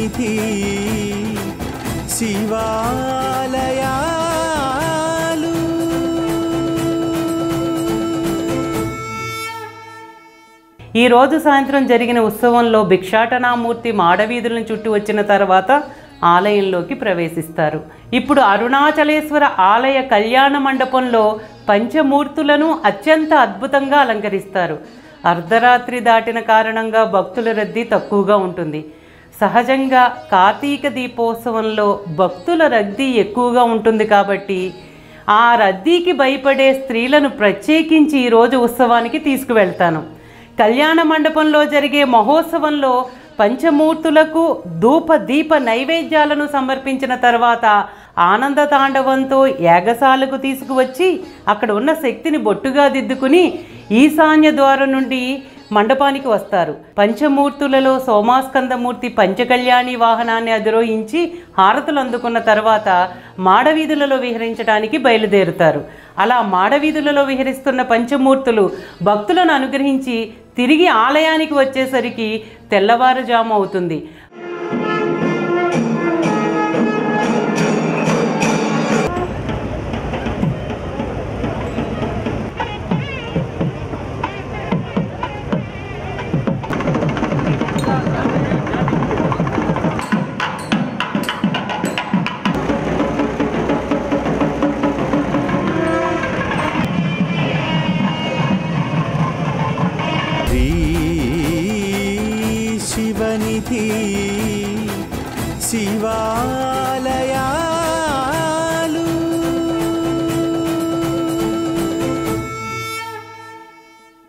శివనిధి శివాలయాలు ఈ రోజు సాయంత్రం జరిగిన ఉత్సవంలో భిక్షాటనామూర్తి మాడవీధులను చుట్టూ వచ్చిన తర్వాత ఆలయంలోకి ప్రవేశిస్తారు ఇప్పుడు అరుణాచలేశ్వర ఆలయ కళ్యాణ మండపంలో పంచమూర్తులను అత్యంత అద్భుతంగా అలంకరిస్తారు అర్ధరాత్రి దాటిన కారణంగా భక్తుల రద్దీ తక్కువగా ఉంటుంది సహజంగా కార్తీక దీపోత్సవంలో భక్తుల రద్దీ ఎక్కువగా ఉంటుంది కాబట్టి ఆ రద్దీకి భయపడే స్త్రీలను ప్రత్యేకించి ఈరోజు ఉత్సవానికి తీసుకువెళ్తాను కళ్యాణ మండపంలో జరిగే మహోత్సవంలో పంచమూర్తులకు ధూప దీప నైవేద్యాలను సమర్పించిన తర్వాత ఆనంద తాండవంతో యాగశాలకు తీసుకువచ్చి అక్కడ ఉన్న శక్తిని బొట్టుగా దిద్దుకుని ఈశాన్య ద్వారం నుండి మండపానికి వస్తారు పంచమూర్తులలో సోమాస్కందమూర్తి పంచకళ్యాణి వాహనాన్ని అధిరోహించి హారతులు అందుకున్న తర్వాత మాడవీధులలో విహరించడానికి బయలుదేరుతారు అలా మాడవీధులలో విహరిస్తున్న పంచమూర్తులు భక్తులను అనుగ్రహించి తిరిగి ఆలయానికి వచ్చేసరికి తెల్లవారుజాము అవుతుంది శ్రీ శివనిధి శివాలయాలు